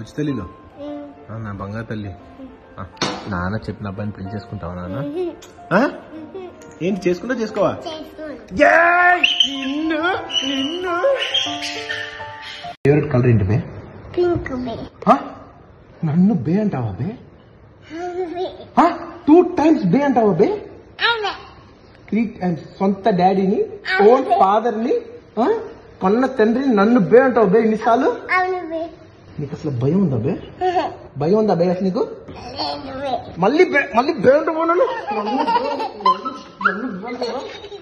బుజ్జి తల్లిలో ఆ, నా బంగారు తల్లి ఆ, నాన్న చెప్పిన అబ్బాయిని పెళ్లి చేసుకుంటావా నాన్న ఆ? ఏంటి చేసుకుంటా చేసుకోవా ఏయ్! నిన్ను నిన్ను ఫేవరెట్ కలర్ ఏంటి బే పింక్ బే ఆ? నన్ను బే అంటావా బే టూ టైమ్స్ బే అంటావా బే అదే త్రీ టైమ్స్ సొంత డాడీని ఓన్ ఫాదర్ ని ఆ? కన్న తండ్రిని నన్ను బే అంటావు బే ఇన్నిసార్లు అవును బే నీకు అసలు భయం ఉందా బే భయం ఉందా బే అసలు నీకు లేదు బే మళ్ళీ బే మళ్ళీ బే అంటావు నన్ను నన్ను బే- నన్ను- నన్ను బే అంటావా?